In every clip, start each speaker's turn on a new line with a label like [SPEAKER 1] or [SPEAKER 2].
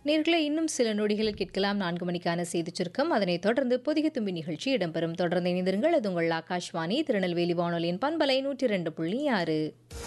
[SPEAKER 1] நேர்களை இன்னும் சில நொடிகளில் கேட்கலாம் நான்கு மணிக்கான செய்திச் சுருக்கம் அதனைத் தொடர்ந்து புதிய தும்பி நிகழ்ச்சி இடம்பெறும் தொடர்ந்து இணைந்திருங்கள் அது உங்கள் ஆகாஷ்வாணி திருநெல்வேலி வானொலியின் பண்பலை நூற்றி ரெண்டு புள்ளி ஆறு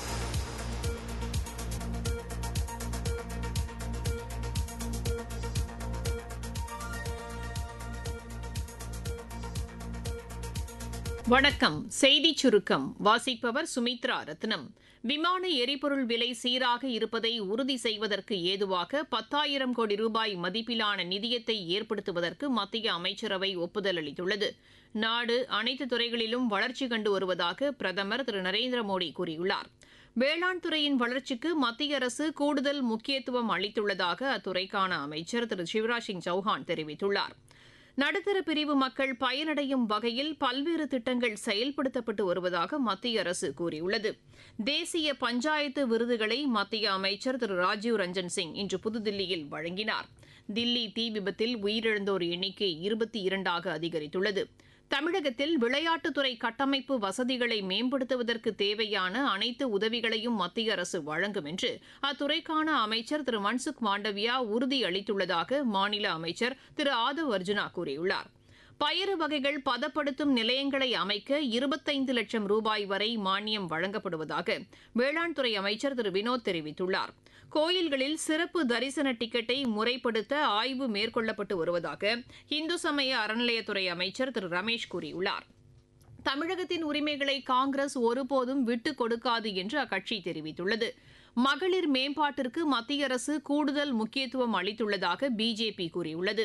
[SPEAKER 2] வணக்கம் செய்திச் சுருக்கம் வாசிப்பவர் சுமித்ரா ரத்னம் விமான எரிபொருள் விலை சீராக இருப்பதை உறுதி செய்வதற்கு ஏதுவாக பத்தாயிரம் கோடி ரூபாய் மதிப்பிலான நிதியத்தை ஏற்படுத்துவதற்கு மத்திய அமைச்சரவை ஒப்புதல் அளித்துள்ளது நாடு அனைத்து துறைகளிலும் வளர்ச்சி கண்டு வருவதாக பிரதமர் திரு நரேந்திர மோடி கூறியுள்ளார் வேளாண் துறையின் வளர்ச்சிக்கு மத்திய அரசு கூடுதல் முக்கியத்துவம் அளித்துள்ளதாக அத்துறைக்கான அமைச்சர் திரு சிவராஜ் சிங் சௌஹான் தெரிவித்துள்ளார் நடுத்தர பிரிவு மக்கள் பயனடையும் வகையில் பல்வேறு திட்டங்கள் செயல்படுத்தப்பட்டு வருவதாக மத்திய அரசு கூறியுள்ளது தேசிய பஞ்சாயத்து விருதுகளை மத்திய அமைச்சர் திரு ராஜீவ் ரஞ்சன் சிங் இன்று புதுதில்லியில் வழங்கினார் தில்லி தீ விபத்தில் உயிரிழந்தோர் எண்ணிக்கை இருபத்தி இரண்டாக அதிகரித்துள்ளது தமிழகத்தில் விளையாட்டுத்துறை கட்டமைப்பு வசதிகளை மேம்படுத்துவதற்கு தேவையான அனைத்து உதவிகளையும் மத்திய அரசு வழங்கும் என்று அத்துறைக்கான அமைச்சர் திரு மன்சுக் மாண்டவியா உறுதியளித்துள்ளதாக மாநில அமைச்சர் திரு ஆதவ் அர்ஜுனா கூறியுள்ளார் பயறு வகைகள் பதப்படுத்தும் நிலையங்களை அமைக்க இருபத்தைந்து லட்சம் ரூபாய் வரை மானியம் வழங்கப்படுவதாக வேளாண் துறை அமைச்சர் திரு வினோத் தெரிவித்துள்ளார் கோயில்களில் சிறப்பு தரிசன டிக்கெட்டை முறைப்படுத்த ஆய்வு மேற்கொள்ளப்பட்டு வருவதாக இந்து சமய அறநிலையத்துறை அமைச்சர் திரு ரமேஷ் கூறியுள்ளார் தமிழகத்தின் உரிமைகளை காங்கிரஸ் ஒருபோதும் விட்டுக் கொடுக்காது என்று அக்கட்சி தெரிவித்துள்ளது மகளிர் மேம்பாட்டிற்கு மத்திய அரசு கூடுதல் முக்கியத்துவம் அளித்துள்ளதாக பிஜேபி கூறியுள்ளது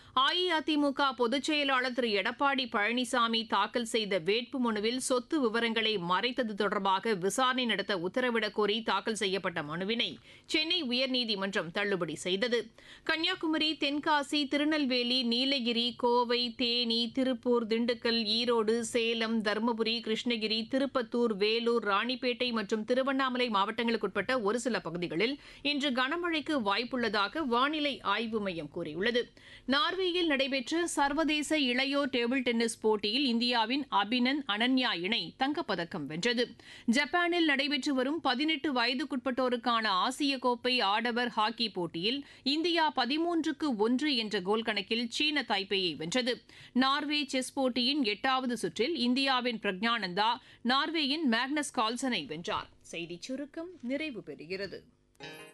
[SPEAKER 2] அஇஅதிமுக பொதுச் செயலாளர் திரு எடப்பாடி பழனிசாமி தாக்கல் செய்த வேட்புமனுவில் சொத்து விவரங்களை மறைத்தது தொடர்பாக விசாரணை நடத்த உத்தரவிடக் கோரி தாக்கல் செய்யப்பட்ட மனுவினை சென்னை உயர்நீதிமன்றம் தள்ளுபடி செய்தது கன்னியாகுமரி தென்காசி திருநெல்வேலி நீலகிரி கோவை தேனி திருப்பூர் திண்டுக்கல் ஈரோடு சேலம் தருமபுரி கிருஷ்ணகிரி திருப்பத்தூர் வேலூர் ராணிப்பேட்டை மற்றும் திருவண்ணாமலை மாவட்டங்களுக்குட்பட்ட ஒரு சில பகுதிகளில் இன்று கனமழைக்கு வாய்ப்புள்ளதாக வானிலை ஆய்வு மையம் கூறியுள்ளது நார்வேயில் நடைபெற்ற சர்வதேச இளையோர் டேபிள் டென்னிஸ் போட்டியில் இந்தியாவின் அபினந்த் அனன்யா இணை தங்கப்பதக்கம் வென்றது ஜப்பானில் நடைபெற்று வரும் பதினெட்டு வயதுக்குட்பட்டோருக்கான ஆசிய கோப்பை ஆடவர் ஹாக்கி போட்டியில் இந்தியா பதிமூன்றுக்கு ஒன்று என்ற கோல் கணக்கில் சீன தைப்பேயை வென்றது நார்வே செஸ் போட்டியின் எட்டாவது சுற்றில் இந்தியாவின் பிரக்ஞானந்தா நார்வேயின் மேக்னஸ் கால்சனை வென்றார் செய்திச் சுருக்கம் நிறைவு பெறுகிறது